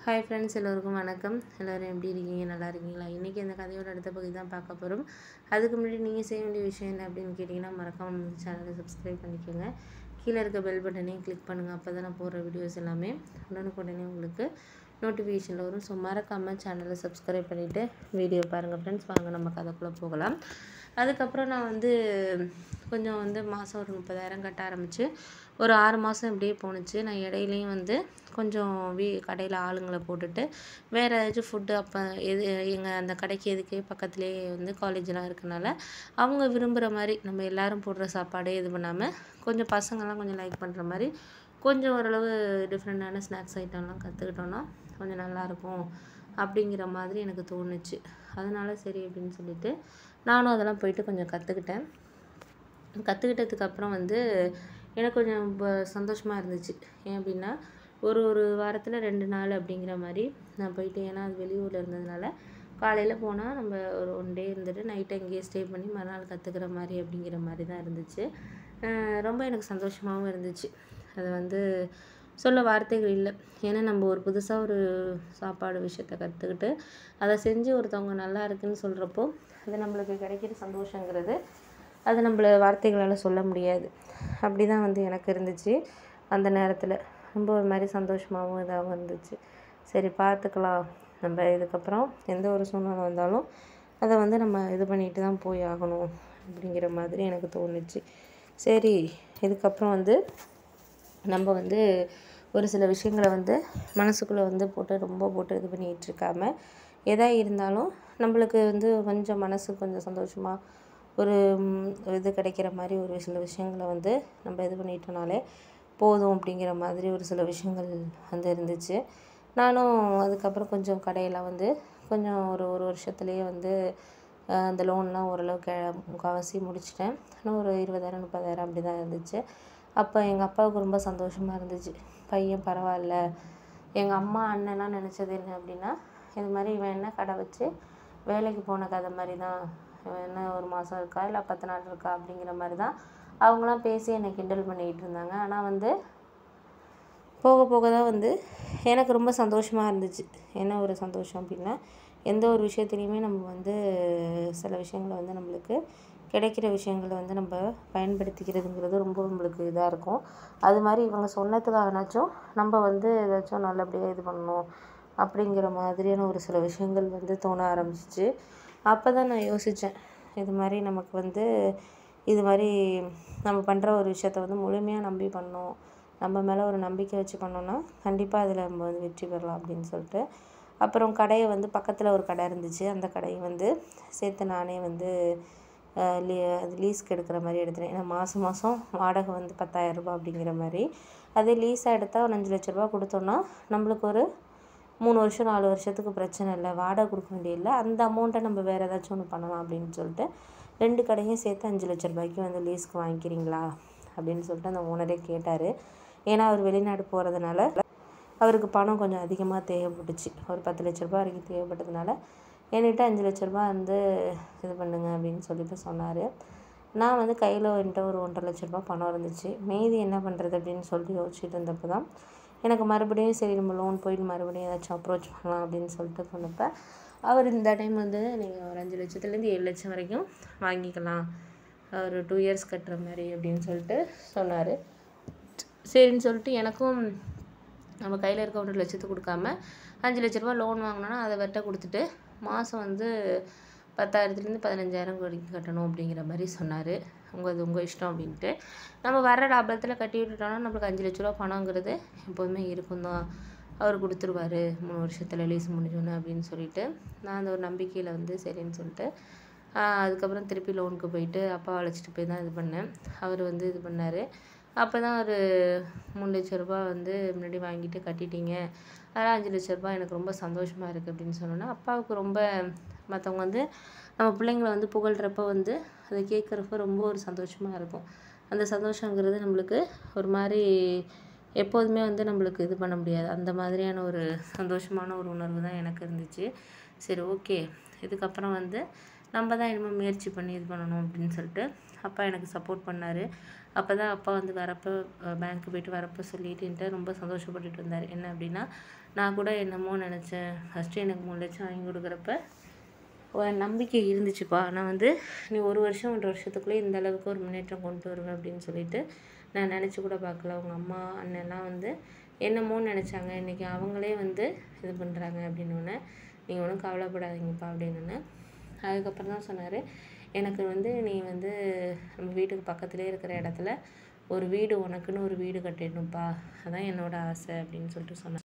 hi friends எல்லோருக்கும் வணக்கம் எல்லோரும் எப்படி இருக்கீங்க நல்லா இருக்கீங்களா இன்றைக்கி இந்த கதையோட அடுத்த பகுதி தான் பார்க்க போகிறோம் அதுக்கு முன்னாடி நீங்கள் செய்ய வேண்டிய விஷயம் என்ன அப்படின்னு கேட்டிங்கன்னா மறக்காம நம்ம சேனலை சப்ஸ்கிரைப் பண்ணிக்கோங்க கீழே இருக்க பெல் பட்டனையும் கிளிக் பண்ணுங்கள் அப்போ தான் நான் போடுற வீடியோஸ் எல்லாமே உடனுக்குடனே உங்களுக்கு நோட்டிஃபிகேஷனில் வரும் ஸோ மறக்காமல் சேனலை சப்ஸ்கிரைப் பண்ணிவிட்டு வீடியோ பாருங்கள் ஃப்ரெண்ட்ஸ் வாங்க நம்ம கதைக்குள்ளே போகலாம் அதுக்கப்புறம் நான் வந்து கொஞ்சம் வந்து மாதம் ஒரு முப்பதாயிரம் கட்ட ஆரம்பித்து ஒரு ஆறு மாதம் இப்படியே போணுச்சு நான் இடையிலையும் வந்து கொஞ்சம் வீ கடையில் ஆளுங்களை போட்டுட்டு வேறு ஏதாச்சும் ஃபுட்டு அப்போ எது எங்கள் அந்த கடைக்கு எதுக்கே பக்கத்துலேயே வந்து காலேஜெலாம் இருக்கனால அவங்க விரும்புகிற மாதிரி நம்ம எல்லாரும் போடுற சாப்பாடே இது பண்ணாமல் கொஞ்சம் பசங்கள்லாம் கொஞ்சம் லைக் பண்ணுற மாதிரி கொஞ்சம் ஓரளவு டிஃப்ரெண்ட்டான ஸ்நாக்ஸ் ஐட்டம்லாம் கற்றுக்கிட்டோன்னா கொஞ்சம் நல்லாயிருக்கும் அப்படிங்கிற மாதிரி எனக்கு தோணுச்சு அதனால சரி அப்படின்னு சொல்லிட்டு நானும் அதெல்லாம் போயிட்டு கொஞ்சம் கற்றுக்கிட்டேன் கற்றுக்கிட்டதுக்கு அப்புறம் வந்து எனக்கு கொஞ்சம் ரொம்ப சந்தோஷமாக இருந்துச்சு ஏன் அப்படின்னா ஒரு ஒரு வாரத்தில் ரெண்டு நாள் அப்படிங்கிற மாதிரி நான் போயிட்டு ஏன்னா அது வெளியூரில் இருந்ததுனால காலையில் போனால் நம்ம ஒரு ஒன் டே இருந்துட்டு நைட்டு அங்கேயே ஸ்டே பண்ணி மறுநாள் கற்றுக்கிற மாதிரி அப்படிங்கிற மாதிரி தான் இருந்துச்சு அஹ் ரொம்ப எனக்கு சந்தோஷமாகவும் இருந்துச்சு அது வந்து சொல்ல வார்த்தைகள் இல்லை ஏன்னா நம்ம ஒரு புதுசாக ஒரு சாப்பாடு விஷயத்த கற்றுக்கிட்டு அதை செஞ்சு ஒருத்தவங்க நல்லா இருக்குன்னு சொல்கிறப்போ அது நம்மளுக்கு கிடைக்கிற சந்தோஷங்கிறது அது நம்மள வார்த்தைகளால் சொல்ல முடியாது அப்படி தான் வந்து எனக்கு இருந்துச்சு அந்த நேரத்தில் ரொம்ப ஒரு மாதிரி சந்தோஷமாகவும் இதாகவும் இருந்துச்சு சரி பார்த்துக்கலாம் நம்ம இதுக்கப்புறம் எந்த ஒரு சூழ்நிலை வந்தாலும் அதை வந்து நம்ம இது பண்ணிட்டு தான் போய் ஆகணும் அப்படிங்கிற மாதிரி எனக்கு தோணுச்சு சரி இதுக்கப்புறம் வந்து நம்ம வந்து ஒரு சில விஷயங்களை வந்து மனசுக்குள்ளே வந்து போட்டு ரொம்ப போட்டு இது பண்ணிகிட்டு இருக்காம எதா இருந்தாலும் நம்மளுக்கு வந்து கொஞ்சம் மனசு கொஞ்சம் சந்தோஷமாக ஒரு ம், இது கிடைக்கிற மாதிரி ஒரு சில விஷயங்களை வந்து நம்ம இது பண்ணிட்டோனாலே போதும் அப்படிங்கிற மாதிரி ஒரு சில விஷயங்கள் வந்து இருந்துச்சு நானும் அதுக்கப்புறம் கொஞ்சம் கடையில் வந்து கொஞ்சம் ஒரு ஒரு வருஷத்துலேயே வந்து அஹ், அந்த லோன்லாம் ஓரளவு கே முக்கால்வாசி முடிச்சிட்டேன் இன்னும் ஒரு இருபதாயிரம் முப்பதாயிரம் அப்படி தான் இருந்துச்சு அப்போ எங்கள் அப்பாவுக்கு ரொம்ப சந்தோஷமாக இருந்துச்சு பையன் பரவாயில்ல எங்கள் அம்மா அண்ணன்லாம் நினச்சது என்ன அப்படின்னா இது மாதிரி இவன் என்ன கடை வச்சு வேலைக்கு போன கதை மாதிரி தான் இவன் என்ன ஒரு மாதம் இருக்கா இல்லை பத்து நாள் இருக்கா அப்படிங்கிற மாதிரி தான் அவங்களாம் பேசி என்னை கிண்டல் பண்ணிக்கிட்டு இருந்தாங்க ஆனால் வந்து போக போக தான் வந்து எனக்கு ரொம்ப சந்தோஷமாக இருந்துச்சு என்ன ஒரு சந்தோஷம் அப்படின்னா எந்த ஒரு விஷயத்துலையுமே நம்ம வந்து சில விஷயங்களை வந்து நம்மளுக்கு கிடைக்கிற விஷயங்களை வந்து நம்ம பயன்படுத்திக்கிறதுங்கிறது ரொம்ப நம்மளுக்கு இதாக இருக்கும் அது மாதிரி இவங்க சொன்னதுக்காகனாச்சும் நம்ம வந்து ஏதாச்சும் நல்லபடியாக இது பண்ணணும் அப்படிங்கிற மாதிரியான ஒரு சில விஷயங்கள் வந்து தோண ஆரம்பிச்சிச்சு அப்போ தான் நான் யோசித்தேன் இது மாதிரி நமக்கு வந்து இது மாதிரி நம்ம பண்ணுற ஒரு விஷயத்த வந்து முழுமையாக நம்பி பண்ணோம் நம்ம மேலே ஒரு நம்பிக்கை வச்சு பண்ணோன்னா கண்டிப்பாக அதில் நம்ம வந்து வெற்றி பெறலாம் அப்படின்னு சொல்லிட்டு அப்புறம் கடையை வந்து பக்கத்தில் ஒரு கடை இருந்துச்சு அந்த கடையை வந்து சேர்த்து நானே வந்து அஹ், லீ அது லீஸ்க்கு எடுக்கிற மாதிரி எடுத்துட்டேன் ஏன்னா மாதம் மாதம் வாடகை வந்து பத்தாயிரரூபா அப்படிங்கிற மாதிரி அதே லீஸாக எடுத்தால் ஒரு அஞ்சு லட்ச ரூபா கொடுத்தோன்னா நம்மளுக்கு ஒரு மூணு வருஷம் நாலு வருஷத்துக்கு பிரச்சனை இல்லை வாடகை கொடுக்க வேண்டியதில்லை அந்த அமௌண்ட்டை நம்ம வேறு ஏதாச்சும் ஒன்று பண்ணலாம் அப்படின்னு சொல்லிட்டு ரெண்டு கடையும் சேர்த்து அஞ்சு லட்ச ரூபாய்க்கு வந்து லீஸ்க்கு வாங்கிக்கிறீங்களா அப்படின்னு சொல்லிட்டு அந்த ஓனரே கேட்டார் ஏன்னா அவர் வெளிநாடு போகிறதுனால அவருக்கு பணம் கொஞ்சம் அதிகமாக தேவைப்பட்டுச்சு ஒரு பத்து லட்ச ரூபாய் வரைக்கும் தேவைப்பட்டதுனால என்கிட்ட அஞ்சு லட்ச ரூபாய் வந்து இது பண்ணுங்க அப்படின்னு சொல்லிட்டு சொன்னார் நான் வந்து கையில் என்கிட்ட ஒரு ஒன்றரை லட்ச ரூபாய் பணம் இருந்துச்சு மீதி என்ன பண்ணுறது அப்படின்னு சொல்லிட்டு யோசிச்சுட்டு இருந்தப்போ தான் எனக்கு மறுபடியும் சரி நம்ம லோன் போயிட்டு மறுபடியும் ஏதாச்சும் அப்ரோச் பண்ணலாம் அப்படின்னு சொல்லிட்டு சொன்னப்போ அவர் இந்த டைம் வந்து நீங்கள் ஒரு அஞ்சு லட்சத்துலேருந்து ஏழு லட்சம் வரைக்கும் வாங்கிக்கலாம் ஒரு டூ இயர்ஸ் கட்டுற மாதிரி அப்படின்னு சொல்லிட்டு சொன்னார் சரின்னு சொல்லிட்டு எனக்கும் நம்ம கையில் இருக்க ஒரு லட்சத்துக்கு கொடுக்காம அஞ்சு லட்ச ரூபா லோன் வாங்கினோன்னா அதை வெட்ட கொடுத்துட்டு மாதம் வந்து பத்தாயிரத்துலேருந்து பதினஞ்சாயிரம் வரைக்கும் கட்டணும் அப்படிங்கிற மாதிரி சொன்னார் உங்கள் அது உங்கள் இஷ்டம் அப்படின்ட்டு நம்ம வர லாபத்தில் கட்டி விட்டுட்டோம்னா நம்மளுக்கு அஞ்சு லட்ச ரூபா பணங்கிறது எப்போதுமே இருக்கும் தான் அவர் கொடுத்துருவாரு மூணு வருஷத்தில் லீஸ் முடிஞ்சோன்னே அப்படின்னு சொல்லிட்டு நான் அந்த ஒரு நம்பிக்கையில் வந்து சரின்னு சொல்லிட்டு ஆஹ் அதுக்கப்புறம் திருப்பி லோனுக்கு போயிட்டு அப்பாவை அழைச்சிட்டு போய் தான் இது பண்ணேன் அவர் வந்து இது பண்ணார் அப்போ தான் ஒரு மூணு லட்ச ரூபாய் வந்து முன்னாடி வாங்கிட்டு கட்டிட்டீங்க அதனால் அஞ்சு லட்ச ரூபாய் எனக்கு ரொம்ப சந்தோஷமாக இருக்குது அப்படின்னு சொன்னோன்னா அப்பாவுக்கு ரொம்ப மற்றவங்க வந்து நம்ம பிள்ளைங்கள வந்து புகழ்கிறப்ப வந்து அதை கேட்குறப்ப ரொம்ப ஒரு சந்தோஷமாக இருக்கும் அந்த சந்தோஷங்கிறது நம்மளுக்கு ஒரு மாதிரி எப்போதுமே வந்து நம்மளுக்கு இது பண்ண முடியாது அந்த மாதிரியான ஒரு சந்தோஷமான ஒரு உணர்வு தான் எனக்கு இருந்துச்சு சரி ஓகே இதுக்கப்புறம் வந்து நம்ம தான் இனிமேல் முயற்சி பண்ணி இது பண்ணணும் அப்படின்னு சொல்லிட்டு அப்பா எனக்கு சப்போர்ட் பண்ணார் அப்போ தான் அப்பா வந்து வரப்போ பேங்க்கு போயிட்டு வரப்போ சொல்லிட்டு என்கிட்ட ரொம்ப சந்தோஷப்பட்டுட்டு இருந்தார் என்ன அப்படின்னா நான் கூட என்னமோ நினச்சேன் ஃபஸ்ட்டு எனக்கு மூணு லட்சம் வாங்கி கொடுக்குறப்ப ஒரு நம்பிக்கை இருந்துச்சுப்பா நான் வந்து நீ ஒரு வருஷம் ஒன்றரை வருஷத்துக்குள்ளே இந்த அளவுக்கு ஒரு முன்னேற்றம் கொண்டு வருவேன் அப்படின்னு சொல்லிட்டு நான் நினச்சி கூட பார்க்கல அவங்க அம்மா அண்ணன்லாம் வந்து என்னமோ நினச்சாங்க இன்றைக்கி அவங்களே வந்து இது பண்ணுறாங்க அப்படின்னோடனே நீங்கள் ஒன்றும் கவலைப்படாதீங்கப்பா அப்படின்னு அதுக்கப்புறம் தான் சொன்னார் எனக்கு வந்து நீ வந்து நம்ம வீட்டுக்கு பக்கத்துலேயே இருக்கிற இடத்துல ஒரு வீடு உனக்குன்னு ஒரு வீடு கட்டிடணும்ப்பா அதான் என்னோட ஆசை அப்படின்னு சொல்லிட்டு சொன்னார்